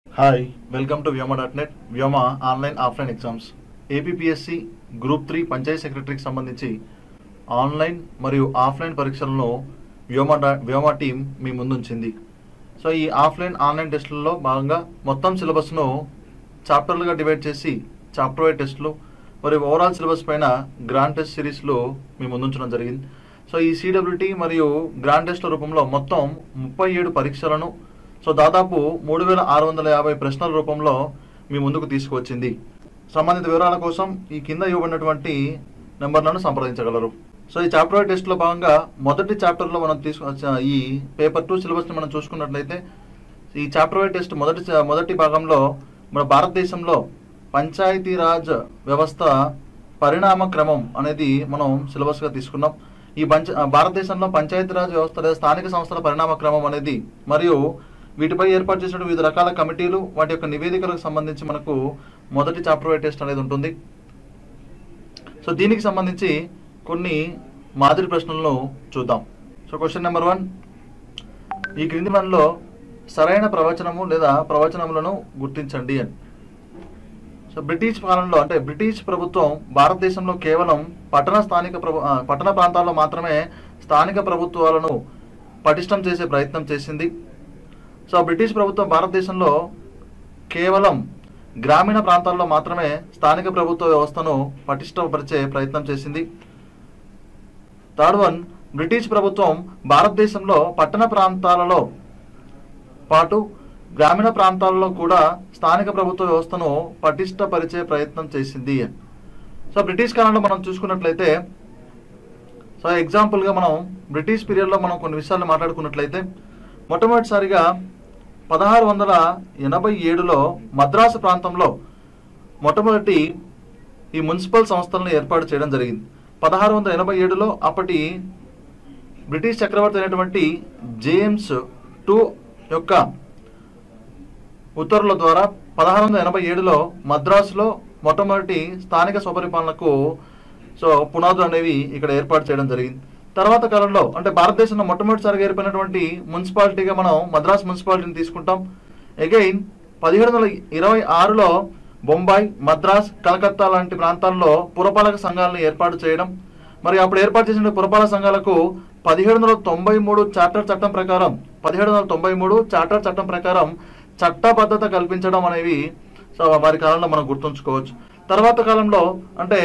hi welcome to Vyoma dot net Vyoma online offline exams APPSC group three panchayat సెక్రటరీకి సంబంధించి online మరియు offline పరీక్షలను వ్యోమ డా వ్యోమ టీం మీ ముందుంచింది సో ఈ ఆఫ్లైన్ ఆన్లైన్ టెస్టులలో భాగంగా మొత్తం సిలబస్ను చాప్టర్లుగా డివైడ్ చేసి చాప్టర్ వైడ్ టెస్టులు మరియు ఓవరాల్ సిలబస్ పైన గ్రాండ్ టెస్ట్ సిరీస్లో మీ ముందుంచడం జరిగింది సో ఈ సిడబ్ల్యూటీ మరియు గ్రాండ్ టెస్ట్ల రూపంలో మొత్తం ముప్పై ఏడు పరీక్షలను సో దాదాపు మూడు వేల ఆరు వందల యాభై ప్రశ్నల రూపంలో మీ ముందుకు తీసుకువచ్చింది సంబంధిత వివరాల కోసం ఈ కింద ఇవ్వబడినటువంటి నెంబర్లను సంప్రదించగలరు సో ఈ చాప్టర్ వైడ్ టెస్ట్లో భాగంగా మొదటి చాప్టర్లో మనం తీసుకు ఈ పేపర్ టూ సిలబస్ని మనం చూసుకున్నట్లయితే ఈ చాప్టర్ వైడ్ టెస్ట్ మొదటి చ- మొదటి భాగంలో మన భారతదేశంలో పంచాయతీరాజ్ వ్యవస్థ పరిణామ క్రమం అనేది మనం సిలబస్గా తీసుకున్నాం ఈ పంచ భారతదేశంలో పంచాయతీరాజ్ వ్యవస్థ లేదా స్థానిక సంస్థల పరిణామ క్రమం అనేది మరియు వీటిపై ఏర్పాటు చేసిన వివిధ రకాల కమిటీలు వాటి యొక్క నివేదికలకు సంబంధించి మనకు మొదటి చాప్టర్ వైడ్ టెస్ట్ అనేది ఉంటుంది సో దీనికి సంబంధించి కొన్ని మాదిరి ప్రశ్నలను చూద్దాం సో క్వశ్చన్ నెంబర్ వన్ ఈ క్రింది మనలో సరైన ప్రవచనము లేదా ప్రవచనములను గుర్తించండి అని సో బ్రిటిష్ పాలనలో అంటే బ్రిటిష్ ప్రభుత్వం భారతదేశంలో కేవలం పట్టణ స్థానిక ప్రభు ఆ, పట్టణ ప్రాంతాల్లో మాత్రమే స్థానిక ప్రభుత్వాలను పటిష్టం చేసే ప్రయత్నం చేసింది సో బ్రిటిష్ ప్రభుత్వం భారతదేశంలో కేవలం గ్రామీణ ప్రాంతాల్లో మాత్రమే స్థానిక ప్రభుత్వ వ్యవస్థను పటిష్టపరిచే ప్రయత్నం చేసింది థర్డ్ వన్ బ్రిటిష్ ప్రభుత్వం భారతదేశంలో పట్టణ ప్రాంతాలలో పాటు గ్రామీణ ప్రాంతాల్లో కూడా స్థానిక ప్రభుత్వ వ్యవస్థను పటిష్టపరిచే ప్రయత్నం చేసింది సో బ్రిటిష్ కాలంలో మనం చూసుకున్నట్లయితే సో ఎగ్జాంపుల్గా మనం బ్రిటిష్ పీరియడ్లో మనం కొన్ని విషయాలు మాట్లాడుకున్నట్లయితే మొట్టమొదటిసారిగా పదహారు వందల ఎనభై ఏడులో మద్రాసు ప్రాంతంలో మొట్టమొదటి ఈ మున్సిపల్ సంస్థలను ఏర్పాటు చేయడం జరిగింది పదహారు వందల ఎనభై ఏడులో అప్పటి బ్రిటిష్ చక్రవర్తి అయినటువంటి జేమ్స్ టూ యొక్క ఉత్తర్వుల ద్వారా పదహారు వందల ఎనభై ఏడులో మద్రాసులో మొట్టమొదటి స్థానిక స్వపరిపాలనకు సో పునాదులు అనేవి ఇక్కడ ఏర్పాటు చేయడం జరిగింది తర్వాత కాలంలో అంటే భారతదేశంలో మొట్టమొదటిసారిగా ఏర్పడినటువంటి మున్సిపాలిటీగా మనం మద్రాస్ మున్సిపాలిటీని తీసుకుంటాం అగైన్ పదిహేడు వందల ఇరవై ఆరులో బొంబాయి మద్రాస్ కలకత్తా లాంటి ప్రాంతాల్లో పురపాలక సంఘాలను ఏర్పాటు చేయడం మరి అప్పుడు ఏర్పాటు చేసిన పురపాలక సంఘాలకు పదిహేడు వందల తొంభై మూడు చార్టర్ చట్టం ప్రకారం పదిహేడు వందల తొంభై మూడు చార్టర్ చట్టం ప్రకారం చట్టబద్ధత కల్పించడం అనేవి సో వారి కాలంలో మనం గుర్తుంచుకోవచ్చు తర్వాత కాలంలో అంటే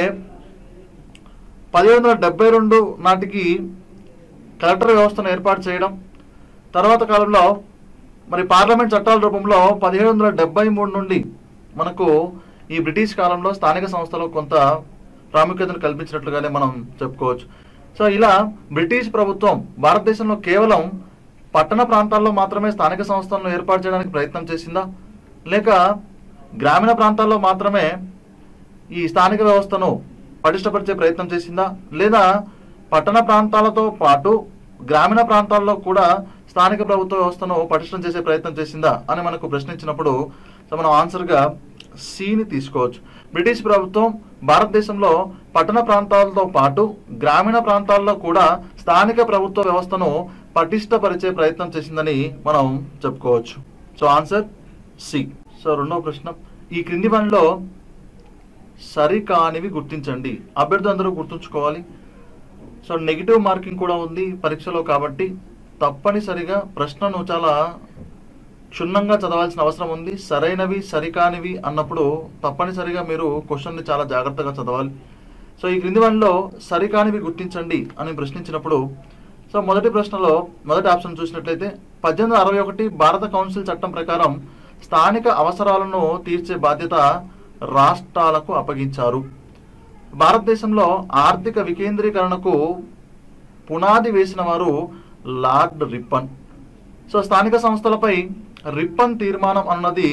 పదిహేడు వందల డెబ్బై రెండు నాటికి కలెక్టర్ వ్యవస్థను ఏర్పాటు చేయడం తర్వాత కాలంలో మరి పార్లమెంట్ చట్టాల రూపంలో పదిహేడు వందల డెబ్బై మూడు నుండి మనకు ఈ బ్రిటిష్ కాలంలో స్థానిక సంస్థలు కొంత ప్రాముఖ్యతను కల్పించినట్లుగానే మనం చెప్పుకోవచ్చు సో ఇలా బ్రిటిష్ ప్రభుత్వం భారతదేశంలో కేవలం పట్టణ ప్రాంతాల్లో మాత్రమే స్థానిక సంస్థలను ఏర్పాటు చేయడానికి ప్రయత్నం చేసిందా లేక గ్రామీణ ప్రాంతాల్లో మాత్రమే ఈ స్థానిక వ్యవస్థను పటిష్టపరిచే ప్రయత్నం చేసిందా లేదా పట్టణ ప్రాంతాలతో పాటు గ్రామీణ ప్రాంతాల్లో కూడా స్థానిక ప్రభుత్వ వ్యవస్థను పటిష్టం చేసే ప్రయత్నం చేసిందా అని మనకు ప్రశ్నించినప్పుడు సో మనం ఆన్సర్గా సిని తీసుకోవచ్చు బ్రిటిష్ ప్రభుత్వం భారతదేశంలో పట్టణ ప్రాంతాలతో పాటు గ్రామీణ ప్రాంతాల్లో కూడా స్థానిక ప్రభుత్వ వ్యవస్థను పటిష్టపరిచే ప్రయత్నం చేసిందని మనం చెప్పుకోవచ్చు సో ఆన్సర్ సి సో రెండవ ప్రశ్న ఈ క్రింది పనిలో సరికానివి గుర్తించండి అభ్యర్థులు అందరూ గుర్తుంచుకోవాలి సో నెగిటివ్ మార్కింగ్ కూడా ఉంది పరీక్షలో కాబట్టి తప్పనిసరిగా ప్రశ్నను చాలా క్షుణ్ణంగా చదవాల్సిన అవసరం ఉంది సరైనవి సరికానివి అన్నప్పుడు తప్పనిసరిగా మీరు క్వశ్చన్ని చాలా జాగ్రత్తగా చదవాలి సో ఈ క్రింది వాటిలో సరికానివి గుర్తించండి అని ప్రశ్నించినప్పుడు సో మొదటి ప్రశ్నలో మొదటి ఆప్షన్ చూసినట్లయితే పద్దెనిమిది వందల అరవై ఒకటి భారత కౌన్సిల్ చట్టం ప్రకారం స్థానిక అవసరాలను తీర్చే బాధ్యత రాష్ట్రాలకు అప్పగించారు భారతదేశంలో ఆర్థిక వికేంద్రీకరణకు పునాది వేసిన వారు లార్డ్ రిప్పన్ సో స్థానిక సంస్థలపై రిప్పన్ తీర్మానం అన్నది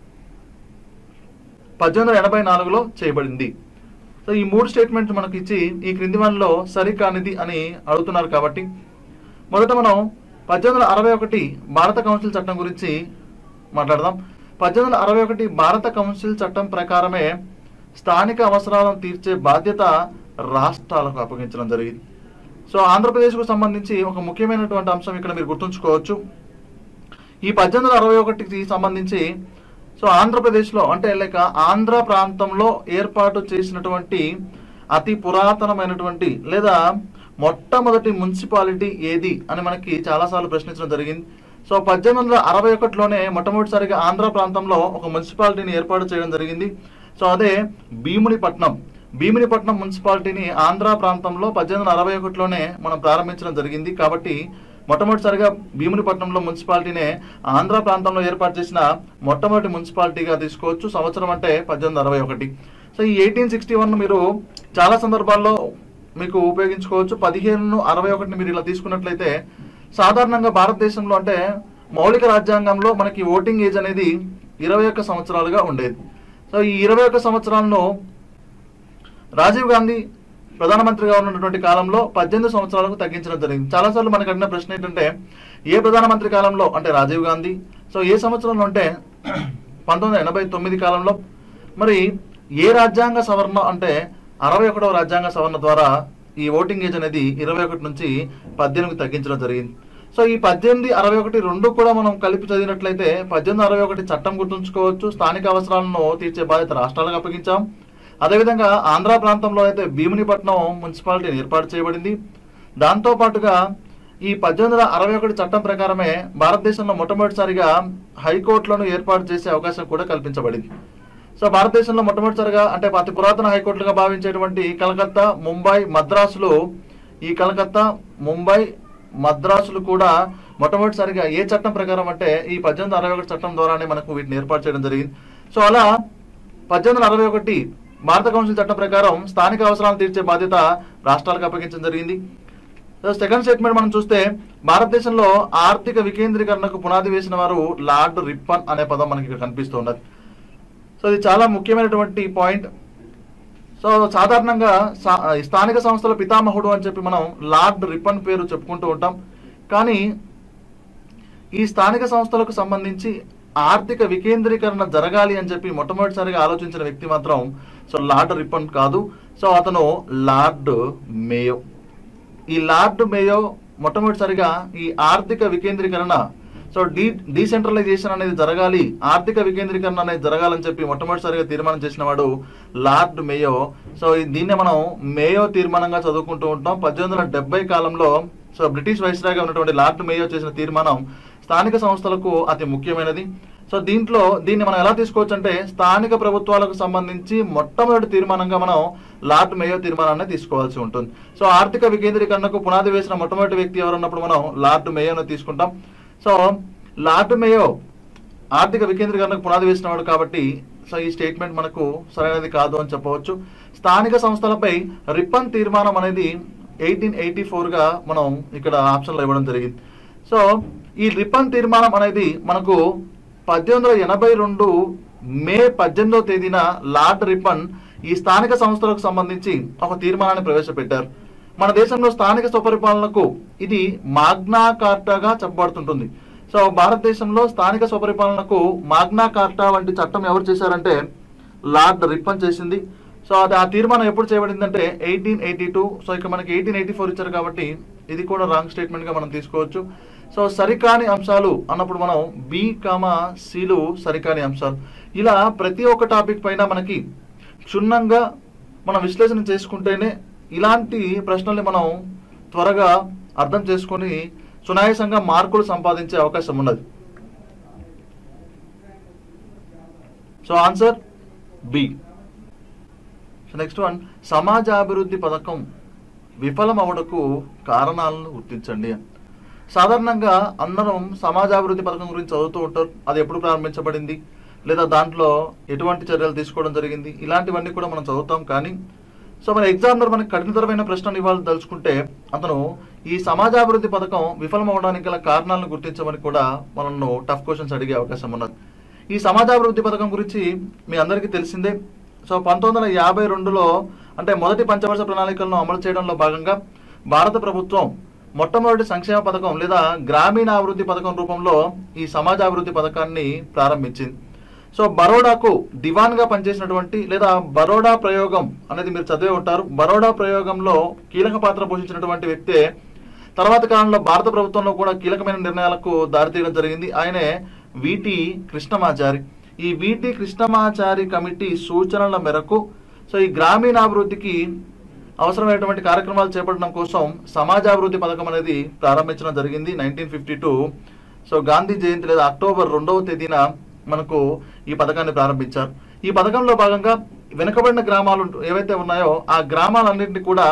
పద్దెనిమిది వందల ఎనభై నాలుగులో చేయబడింది సో ఈ మూడు స్టేట్మెంట్స్ మనకి ఇచ్చి ఈ క్రింది వన్లో సరికానిది అని అడుగుతున్నారు కాబట్టి మొదట మనం పద్దెనిమిది వందల అరవై ఒకటి భారత కౌన్సిల్ చట్టం గురించి మాట్లాడదాం పద్దెనిమిది వందల అరవై ఒకటి భారత కౌన్సిల్ చట్టం ప్రకారమే స్థానిక అవసరాలను తీర్చే బాధ్యత రాష్ట్రాలకు అప్పగించడం జరిగింది సో ఆంధ్రప్రదేశ్కు సంబంధించి ఒక ముఖ్యమైనటువంటి అంశం ఇక్కడ మీరు గుర్తుంచుకోవచ్చు ఈ పద్దెనిమిది వందల అరవై ఒకటికి సంబంధించి సో ఆంధ్రప్రదేశ్లో అంటే లైక్ ఆంధ్ర ప్రాంతంలో ఏర్పాటు చేసినటువంటి అతి పురాతనమైనటువంటి లేదా మొట్టమొదటి మున్సిపాలిటీ ఏది అని మనకి చాలాసార్లు ప్రశ్నించడం జరిగింది సో పద్దెనిమిది వందల అరవై ఒకటిలోనే మొట్టమొదటిసారిగా ఆంధ్ర ప్రాంతంలో ఒక మున్సిపాలిటీని ఏర్పాటు చేయడం జరిగింది సో అదే భీమునిపట్నం భీమునిపట్నం మున్సిపాలిటీని ఆంధ్ర ప్రాంతంలో పద్దెనిమిది వందల అరవై ఒకటిలోనే మనం ప్రారంభించడం జరిగింది కాబట్టి మొట్టమొదటిసారిగా భీమునిపట్నంలో మున్సిపాలిటీనే ఆంధ్ర ప్రాంతంలో ఏర్పాటు చేసిన మొట్టమొదటి మున్సిపాలిటీగా తీసుకోవచ్చు సంవత్సరం అంటే పద్దెనిమిది అరవై ఒకటి సో ఈ ఎయిటీన్ సిక్స్టీ వన్ మీరు చాలా సందర్భాల్లో మీకు ఉపయోగించుకోవచ్చు పదిహేను అరవై ఒకటిని మీరు ఇలా తీసుకున్నట్లయితే సాధారణంగా భారతదేశంలో అంటే మౌలిక రాజ్యాంగంలో మనకి ఓటింగ్ ఏజ్ అనేది ఇరవై ఒక్క సంవత్సరాలుగా ఉండేది సో ఈ ఇరవై ఒక్క సంవత్సరాలను రాజీవ్ గాంధీ ప్రధానమంత్రిగా ఉన్నటువంటి కాలంలో పద్దెనిమిది సంవత్సరాలకు తగ్గించడం జరిగింది చాలాసార్లు మనకు అడిగిన ప్రశ్న ఏంటంటే ఏ ప్రధానమంత్రి కాలంలో అంటే రాజీవ్ గాంధీ సో ఏ సంవత్సరంలో అంటే పంతొమ్మిది వందల ఎనభై తొమ్మిది కాలంలో మరి ఏ రాజ్యాంగ సవరణ అంటే అరవై ఒకటవ రాజ్యాంగ సవరణ ద్వారా ఈ ఓటింగ్ ఏజ్ అనేది ఇరవై ఒకటి నుంచి పద్దెనిమిది తగ్గించడం జరిగింది సో ఈ పద్దెనిమిది అరవై ఒకటి రెండు కూడా మనం కలిపి చదివినట్లయితే పద్దెనిమిది అరవై ఒకటి చట్టం గుర్తుంచుకోవచ్చు స్థానిక అవసరాలను తీర్చే బాధ్యత రాష్ట్రాలకు అప్పగించాం అదేవిధంగా ఆంధ్ర ప్రాంతంలో అయితే భీమునిపట్నం మున్సిపాలిటీని ఏర్పాటు చేయబడింది దాంతో పాటుగా ఈ పద్దెనిమిది వందల అరవై ఒకటి చట్టం ప్రకారమే భారతదేశంలో మొట్టమొదటిసారిగా హైకోర్టులను ఏర్పాటు చేసే అవకాశం కూడా కల్పించబడింది సో భారతదేశంలో మొట్టమొదటిసారిగా అంటే అతి పురాతన హైకోర్టులుగా భావించేటువంటి కలకత్తా ముంబై మద్రాసులు ఈ కలకత్తా ముంబై మద్రాసులు కూడా మొట్టమొదటిసారిగా ఏ చట్టం ప్రకారం అంటే ఈ పద్దెనిమిది అరవై ఒకటి చట్టం ద్వారానే మనకు వీటిని ఏర్పాటు చేయడం జరిగింది సో అలా పద్దెనిమిది వందల అరవై ఒకటి భారత కౌన్సిల్ చట్టం ప్రకారం స్థానిక అవసరాలను తీర్చే బాధ్యత రాష్ట్రాలకు అప్పగించడం జరిగింది సెకండ్ స్టేట్మెంట్ మనం చూస్తే భారతదేశంలో ఆర్థిక వికేంద్రీకరణకు పునాది వేసిన వారు లార్డ్ రిప్పన్ అనే పదం మనకి ఇక్కడ కనిపిస్తూ ఉన్నది సో ఇది చాలా ముఖ్యమైనటువంటి పాయింట్ సో సాధారణంగా సా- స్థానిక సంస్థల పితామహుడు అని చెప్పి మనం లార్డ్ రిప్పన్ పేరు చెప్పుకుంటూ ఉంటాం కానీ ఈ స్థానిక సంస్థలకు సంబంధించి ఆర్థిక వికేంద్రీకరణ జరగాలి అని చెప్పి మొట్టమొదటిసారిగా ఆలోచించిన వ్యక్తి మాత్రం సో లార్డ్ రిప్పన్ కాదు సో అతను లార్డ్ మేయో ఈ లార్డ్ మేయో మొట్టమొదటిసారిగా ఈ ఆర్థిక వికేంద్రీకరణ సో డీ డీసెంట్రలైజేషన్ అనేది జరగాలి ఆర్థిక వికేంద్రీకరణ అనేది జరగాలని చెప్పి మొట్టమొదటిసారిగా తీర్మానం చేసిన వాడు లార్డ్ మేయో సో ఈ- దీన్నే మనం మేయో తీర్మానంగా చదువుకుంటూ ఉంటాం పద్దెనిమిది వందల డెబ్బై కాలంలో సో బ్రిటిష్ వైస్రాయ్గా ఉన్నటువంటి లార్డ్ మేయో చేసిన తీర్మానం స్థానిక సంస్థలకు అతి ముఖ్యమైనది సో దీంట్లో దీన్ని మనం ఎలా తీసుకోవచ్చు అంటే స్థానిక ప్రభుత్వాలకు సంబంధించి మొట్టమొదటి తీర్మానంగా మనం లార్డ్ మేయో తీర్మానాన్ని తీసుకోవాల్సి ఉంటుంది సో ఆర్థిక వికేంద్రీకరణకు పునాది వేసిన మొట్టమొదటి వ్యక్తి ఎవరన్నప్పుడు మనం లార్డ్ మేయోను తీసుకుంటాం సో లార్డ్ మేయో ఆర్థిక వికేంద్రీకరణకు పునాది వేసిన వాడు కాబట్టి సో ఈ స్టేట్మెంట్ మనకు సరైనది కాదు అని చెప్పవచ్చు స్థానిక సంస్థలపై రిప్పన్ తీర్మానం అనేది ఎయిటీన్ ఎయిటీ గా మనం ఇక్కడ ఆప్షన్లో ఇవ్వడం జరిగింది సో ఈ రిప్పన్ తీర్మానం అనేది మనకు పద్దెనిమిది వందల ఎనభై రెండు మే పద్దెనిమిదవ తేదీన లార్డ్ రిప్పన్ ఈ స్థానిక సంస్థలకు సంబంధించి ఒక తీర్మానాన్ని ప్రవేశపెట్టారు మన దేశంలో స్థానిక స్వపరిపాలనకు ఇది మాగ్నా కార్టాగా చెప్పబడుతుంటుంది సో భారతదేశంలో స్థానిక స్వపరిపాలనకు మాగ్నా కార్టా వంటి చట్టం ఎవరు చేశారంటే లార్డ్ రిప్పన్ చేసింది సో అది ఆ తీర్మానం ఎప్పుడు చేయబడిందంటే ఎయిటీన్ ఎయిటీ టూ సో ఇక మనకి ఎయిటీన్ ఎయిటీ ఫోర్ ఇచ్చారు కాబట్టి ఇది కూడా రాంగ్ స్టేట్మెంట్ గా మనం తీసుకోవచ్చు సో సరికాని అంశాలు అన్నప్పుడు మనం బి కామా సిలు సరికాని అంశాలు ఇలా ప్రతి ఒక్క టాపిక్ పైన మనకి క్షుణ్ణంగా మనం విశ్లేషణ చేసుకుంటేనే ఇలాంటి ప్రశ్నల్ని మనం త్వరగా అర్థం చేసుకొని సునాయాసంగా మార్కులు సంపాదించే అవకాశం ఉన్నది so answer B so next one సమాజాభివృద్ధి పథకం విఫలం అవడకు కారణాలను గుర్తించండి అని సాధారణంగా అందరం సమాజాభివృద్ధి పథకం గురించి చదువుతూ ఉంటారు అది ఎప్పుడు ప్రారంభించబడింది లేదా దాంట్లో ఎటువంటి చర్యలు తీసుకోవడం జరిగింది ఇలాంటివన్నీ కూడా మనం చదువుతాం కానీ సో మన ఎగ్జామినర్ మనకి కఠినతరమైన ప్రశ్నలు ఇవ్వాలని తలుచుకుంటే అతను ఈ సమాజాభివృద్ధి పథకం విఫలం అవడానికి గల కారణాలను గుర్తించమని కూడా మనల్ని టఫ్ క్వశ్చన్స్ అడిగే అవకాశం ఉన్నది ఈ సమాజాభివృద్ధి పథకం గురించి మీ అందరికీ తెలిసిందే సో పంతొమ్మిది వందల యాభై రెండులో అంటే మొదటి పంచవర్ష ప్రణాళికలను అమలు చేయడంలో భాగంగా భారత ప్రభుత్వం మొట్టమొదటి సంక్షేమ పథకం లేదా గ్రామీణ అభివృద్ధి పథకం రూపంలో ఈ సమాజాభివృద్ధి పథకాన్ని ప్రారంభించింది సో బరోడాకు దివాన్ గా పనిచేసినటువంటి లేదా బరోడా ప్రయోగం అనేది మీరు చదివే ఉంటారు బరోడా ప్రయోగంలో కీలక పాత్ర పోషించినటువంటి వ్యక్తే తర్వాత కాలంలో భారత ప్రభుత్వంలో కూడా కీలకమైన నిర్ణయాలకు దారితీయడం జరిగింది ఆయనే విటి కృష్ణమాచారి ఈ విటి కృష్ణమాచారి కమిటీ సూచనల మేరకు సో ఈ గ్రామీణాభివృద్ధికి అవసరమైనటువంటి కార్యక్రమాలు చేపట్టడం కోసం సమాజాభివృద్ధి పథకం అనేది ప్రారంభించడం జరిగింది nineteen fifty two so Gandhi Jayanti లేదా అక్టోబర్ రెండవ తేదీన మనకు ఈ పథకాన్ని ప్రారంభించారు ఈ పథకంలో భాగంగా వెనుకబడిన గ్రామాలు ఉంట- ఏవైతే ఉన్నాయో ఆ గ్రామాలన్నింటినీ కూడా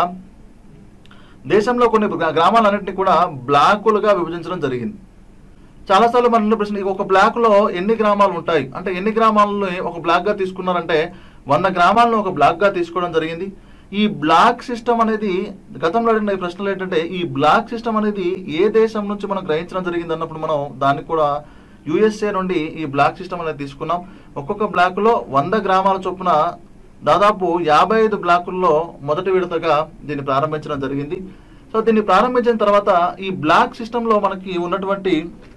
దేశంలో కొన్ని గ్రా- గ్రామాలన్నింటినీ కూడా బ్లాకులుగా విభజించడం జరిగింది చాలాసార్లు మన ఉన్న ప్రశ్న ఒక బ్లాక్ లో ఎన్ని గ్రామాలు ఉంటాయి అంటే ఎన్ని గ్రామాలని ఒక బ్లాక్ గా తీసుకున్నారంటే వంద గ్రామాలను ఒక బ్లాక్ గా తీసుకోవడం జరిగింది ఈ బ్లాక్ సిస్టమ్ అనేది గతంలో అడిగిన ఈ ప్రశ్నలు ఏంటంటే ఈ బ్లాక్ సిస్టమ్ అనేది ఏ దేశం నుంచి మనం గ్రహించడం జరిగింది అన్నప్పుడు మనం దాన్ని కూడా యుఎస్ఏ నుండి ఈ బ్లాక్ సిస్టమ్ అనేది తీసుకున్నాం ఒక్కొక్క బ్లాక్ లో వంద గ్రామాల చొప్పున దాదాపు యాభై ఐదు బ్లాకుల్లో మొదటి విడతగా దీన్ని ప్రారంభించడం జరిగింది సో దీన్ని ప్రారంభించిన తర్వాత ఈ బ్లాక్ సిస్టంలో మనకి ఉన్నటువంటి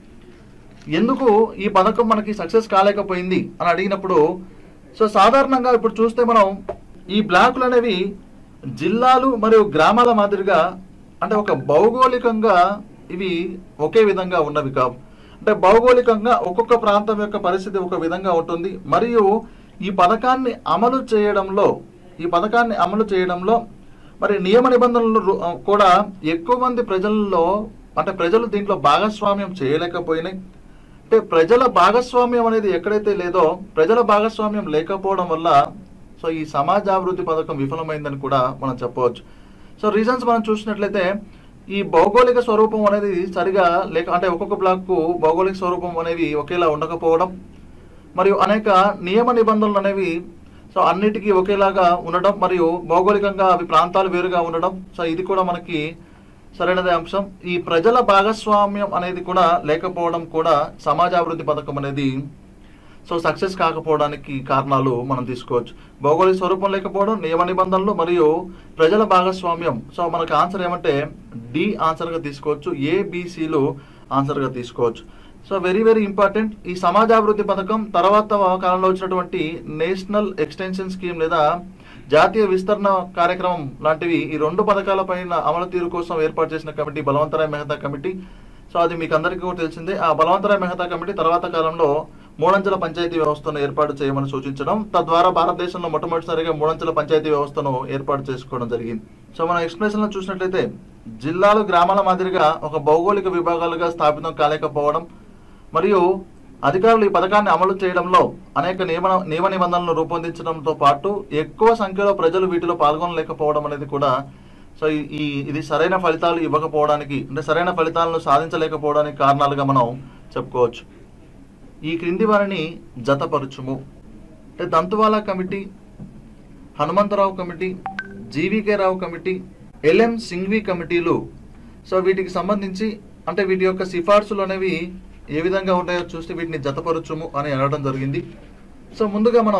ఎందుకు ఈ పథకం మనకి సక్సెస్ కాలేకపోయింది అని అడిగినప్పుడు సో సాధారణంగా ఇప్పుడు చూస్తే మనం ఈ బ్లాకులు అనేవి జిల్లాలు మరియు గ్రామాల మాదిరిగా అంటే ఒక భౌగోళికంగా ఇవి ఒకే విధంగా ఉన్నవి కావు అంటే భౌగోళికంగా ఒక్కొక్క ప్రాంతం యొక్క పరిస్థితి ఒక విధంగా ఉంటుంది మరియు ఈ పథకాన్ని అమలు చేయడంలో ఈ పథకాన్ని అమలు చేయడంలో మరి నియమ నిబంధనలు రు- కూడా ఎక్కువ మంది ప్రజల్లో అంటే ప్రజలు దీంట్లో భాగస్వామ్యం చేయలేకపోయినాయి అంటే ప్రజల భాగస్వామ్యం అనేది ఎక్కడైతే లేదో ప్రజల భాగస్వామ్యం లేకపోవడం వల్ల సో ఈ సమాజాభివృద్ధి పథకం విఫలమైందని కూడా మనం చెప్పవచ్చు సో రీజన్స్ మనం చూసినట్లయితే ఈ భౌగోళిక స్వరూపం అనేది సరిగా లేక అంటే ఒక్కొక్క బ్లాక్కు భౌగోళిక స్వరూపం అనేవి ఒకేలా ఉండకపోవడం మరియు అనేక నియమ నిబంధనలు అనేవి సో అన్నిటికీ ఒకేలాగా ఉండడం మరియు భౌగోళికంగా అవి ప్రాంతాలు వేరుగా ఉండడం సో ఇది కూడా మనకి సరైనదే అంశం ఈ ప్రజల భాగస్వామ్యం అనేది కూడా లేకపోవడం కూడా సమాజాభివృద్ధి పథకం అనేది సో సక్సెస్ కాకపోవడానికి కారణాలు మనం తీసుకోవచ్చు భౌగోళిక స్వరూపం లేకపోవడం నియమ నిబంధనలు మరియు ప్రజల భాగస్వామ్యం సో మనకు ఆన్సర్ ఏమంటే డి ఆన్సర్గా తీసుకోవచ్చు ఏబిసిలు ఆన్సర్గా తీసుకోవచ్చు సో వెరీ వెరీ ఇంపార్టెంట్ ఈ సమాజాభివృద్ధి పథకం తర్వాత కాలంలో వచ్చినటువంటి నేషనల్ ఎక్స్టెన్షన్ స్కీమ్ లేదా జాతీయ విస్తరణ కార్యక్రమం లాంటివి ఈ రెండు పథకాల పైన అమలు తీరు కోసం ఏర్పాటు చేసిన committee Balwantrai Mehta committee so అది మీకు అందరికీ కూడా తెలిసిందే ఆ బలవంతరాయ్ మెహతా కమిటీ తర్వాత కాలంలో మూడంచెల పంచాయతీ వ్యవస్థను ఏర్పాటు చేయమని సూచించడం తద్వారా భారతదేశంలో మొట్టమొదటిసారిగా మూడంచెల పంచాయతీ వ్యవస్థను ఏర్పాటు చేసుకోవడం జరిగింది సో మన ఎక్స్ప్లెనేషన్ లో చూసినట్లయితే జిల్లాలు గ్రామాల మాదిరిగా ఒక భౌగోళిక విభాగాలుగా స్థాపితం కాలేకపోవడం మరియు అధికారులు ఈ పథకాన్ని అమలు చేయడంలో అనేక నియమ నియమ నిబంధనలను రూపొందించడంతో పాటు ఎక్కువ సంఖ్యలో ప్రజలు వీటిలో పాల్గొనలేకపోవడం అనేది కూడా సో ఈ- ఈ ఇది సరైన ఫలితాలు ఇవ్వకపోవడానికి అంటే సరైన ఫలితాలను సాధించలేకపోవడానికి కారణాలుగా మనం చెప్పుకోవచ్చు ఈ క్రింది వారిని జతపరచుము అంటే Dantwala committee Hanumantharao committee GVK Rao committee LM Singhvi కమిటీలు సో వీటికి సంబంధించి అంటే వీటి యొక్క సిఫార్సులు అనేవి ఏ విధంగా ఉంటాయో చూస్తే వీటిని జతపరచుము అని అనడం జరిగింది సో ముందుగా మనం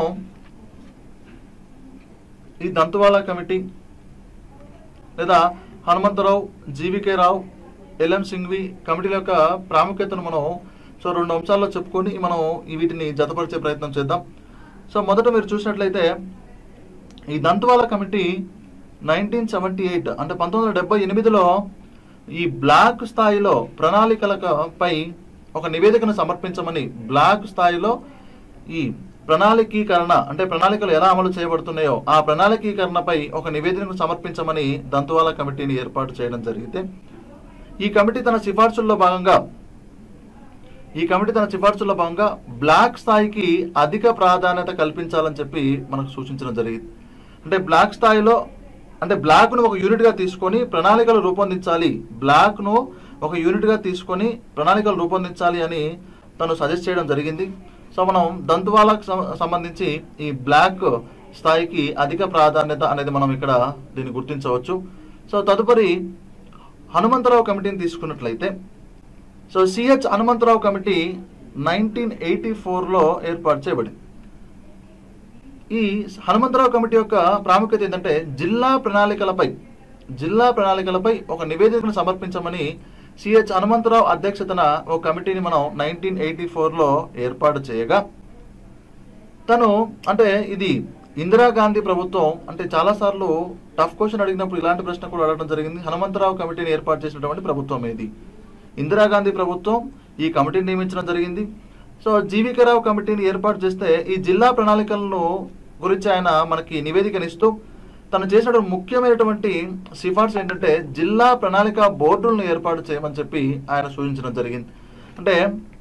ఈ దంతువాలా కమిటీ లేదా హనుమంతరావు జీవికే రావు ఎల్ఎం సింఘ్వి కమిటీల యొక్క ప్రాముఖ్యతను మనం సో రెండు అంశాల్లో చెప్పుకొని మనం ఈ వీటిని జతపరిచే ప్రయత్నం చేద్దాం సో మొదట మీరు చూసినట్లయితే ఈ Dantwala committee nineteen seventy eight అంటే పంతొమ్మిది వందల డెబ్బై ఎనిమిదిలో ఈ బ్లాక్ స్థాయిలో ప్రణాళికలపై ఒక నివేదికను సమర్పించమని బ్లాక్ స్థాయిలో ఈ ప్రణాళికీకరణ అంటే ప్రణాళికలు ఎలా అమలు చేయబడుతున్నాయో ఆ ప్రణాళికీకరణపై ఒక నివేదికను సమర్పించమని దంతువాల కమిటీని ఏర్పాటు చేయడం జరిగితే ఈ కమిటీ తన సిఫార్సుల్లో భాగంగా ఈ కమిటీ తన సిఫార్సుల్లో భాగంగా బ్లాక్ స్థాయికి అధిక ప్రాధాన్యత కల్పించాలని చెప్పి మనకు సూచించడం జరిగింది అంటే బ్లాక్ స్థాయిలో అంటే బ్లాక్ను ఒక యూనిట్గా తీసుకొని ప్రణాళికలు రూపొందించాలి బ్లాక్ను ఒక యూనిట్గా తీసుకొని ప్రణాళికలు రూపొందించాలి అని తను సజెస్ట్ చేయడం జరిగింది సో మనం దంతువాలకు సం- సంబంధించి ఈ బ్లాక్ స్థాయికి అధిక ప్రాధాన్యత అనేది మనం ఇక్కడ దీన్ని గుర్తించవచ్చు సో తదుపరి హనుమంతరావు కమిటీని తీసుకున్నట్లయితే so CH Hanumantharao committee nineteen eighty ఫోర్లో ఏర్పాటు చేయబడింది ఈ హనుమంతరావు కమిటీ యొక్క ప్రాముఖ్యత ఏంటంటే జిల్లా ప్రణాళికలపై జిల్లా ప్రణాళికలపై ఒక నివేదికను సమర్పించమని సిహెచ్ హనుమంతరావు అధ్యక్షతన ఒక కమిటీని మనం నైన్టీన్ ఎయిటీ ఫోర్లో ఏర్పాటు చేయగా తను అంటే ఇది ఇందిరాగాంధీ ప్రభుత్వం అంటే చాలాసార్లు టఫ్ క్వశ్చన్ అడిగినప్పుడు ఇలాంటి ప్రశ్న కూడా అడగడం జరిగింది హనుమంతరావు కమిటీని ఏర్పాటు చేసినటువంటి ప్రభుత్వం ఏది ఇందిరాగాంధీ ప్రభుత్వం ఈ కమిటీని నియమించడం జరిగింది సో జీవికరావు కమిటీని ఏర్పాటు చేస్తే ఈ జిల్లా ప్రణాళికలను గురించి ఆయన మనకి నివేదికనిస్తూ తను చేసినటువంటి ముఖ్యమైనటువంటి సిఫార్సు ఏంటంటే జిల్లా ప్రణాళిక బోర్డులను ఏర్పాటు చేయమని చెప్పి ఆయన సూచించడం జరిగింది అంటే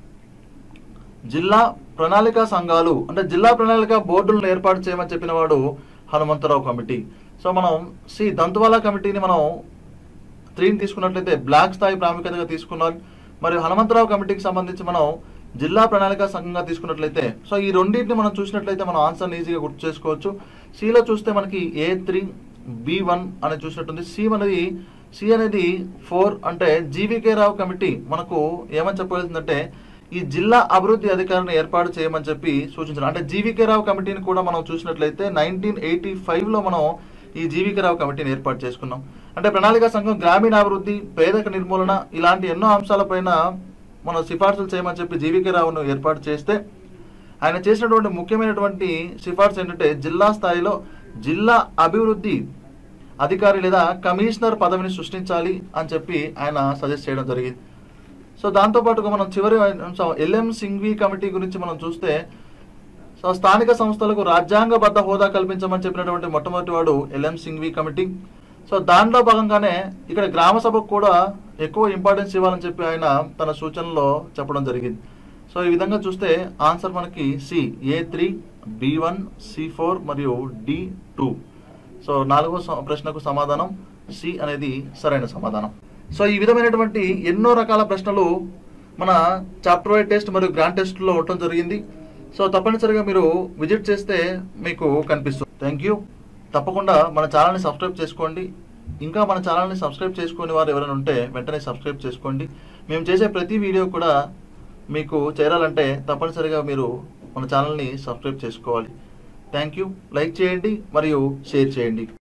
జిల్లా ప్రణాళిక సంఘాలు అంటే జిల్లా ప్రణాళిక బోర్డులను ఏర్పాటు చేయమని చెప్పిన వాడు హనుమంతరావు కమిటీ సో మనం సి దంతువాలా కమిటీని మనం త్రీని తీసుకున్నట్లయితే బ్లాక్ స్థాయి ప్రాముఖ్యతగా తీసుకున్నాం మరియు హనుమంతరావు కమిటీకి సంబంధించి మనం జిల్లా ప్రణాళిక సంఘంగా తీసుకున్నట్లయితే సో ఈ రెండింటిని మనం చూసినట్లయితే మనం ఆన్సర్ ఈజీగా గుర్తు చేసుకోవచ్చు సిలో చూస్తే మనకి ఏ త్రీ బి వన్ అనేది చూసినట్టుంది సి అనేది సి అనేది ఫోర్ అంటే జీవీకే రావు కమిటీ మనకు ఏమని చెప్పవలసిందంటే ఈ జిల్లా అభివృద్ధి అధికారిని ఏర్పాటు చేయమని చెప్పి సూచించారు అంటే జీవీకే రావు కమిటీని కూడా మనం చూసినట్లయితే నైన్టీన్ ఎయిటీ ఫైవ్లో మనం ఈ జీవీకే రావు కమిటీని ఏర్పాటు చేసుకున్నాం అంటే ప్రణాళిక సంఘం గ్రామీణాభివృద్ధి పేదక నిర్మూలన ఇలాంటి ఎన్నో అంశాలపైన మనం సిఫార్సులు చేయమని చెప్పి జీవీకే రావును ఏర్పాటు చేస్తే ఆయన చేసినటువంటి ముఖ్యమైనటువంటి సిఫార్సు ఏంటంటే జిల్లా స్థాయిలో జిల్లా అభివృద్ధి అధికారి లేదా కమిషనర్ పదవిని సృష్టించాలి అని చెప్పి ఆయన సజెస్ట్ చేయడం జరిగింది సో దాంతోపాటుగా మనం చివరి అంశం ఎల్ఎం సింఘ్వి కమిటీ గురించి మనం చూస్తే సో స్థానిక సంస్థలకు రాజ్యాంగబద్ధ హోదా కల్పించమని చెప్పినటువంటి మొట్టమొదటి వాడు ఎల్ఎం సింఘ్వి కమిటీ సో దాంట్లో భాగంగానే ఇక్కడ గ్రామ సభకు కూడా ఎక్కువ ఇంపార్టెన్స్ ఇవ్వాలని చెప్పి ఆయన తన సూచనలో చెప్పడం జరిగింది సో ఈ విధంగా చూస్తే ఆన్సర్ మనకి C A three B one C four మరియు డి టూ సో నాలుగో స- ప్రశ్నకు సమాధానం సి అనేది సరైన సమాధానం సో ఈ విధమైనటువంటి ఎన్నో రకాల ప్రశ్నలు మన చాప్టర్ వైడ్ టెస్ట్ మరియు గ్రాండ్ టెస్ట్లో ఉండటం జరిగింది సో తప్పనిసరిగా మీరు విజిట్ చేస్తే మీకు కనిపిస్తుంది థ్యాంక్ యూ తప్పకుండా మన ఛానల్ని సబ్స్క్రైబ్ చేసుకోండి ఇంకా మన ఛానల్ని సబ్స్క్రైబ్ చేసుకునే వారు ఎవరైనా ఉంటే వెంటనే సబ్స్క్రైబ్ చేసుకోండి మేము చేసే ప్రతి వీడియో కూడా మీకు చేరాలంటే తప్పనిసరిగా మీరు మన ఛానల్ని సబ్స్క్రైబ్ చేసుకోవాలి థ్యాంక్ యూ లైక్ చేయండి మరియు షేర్ చేయండి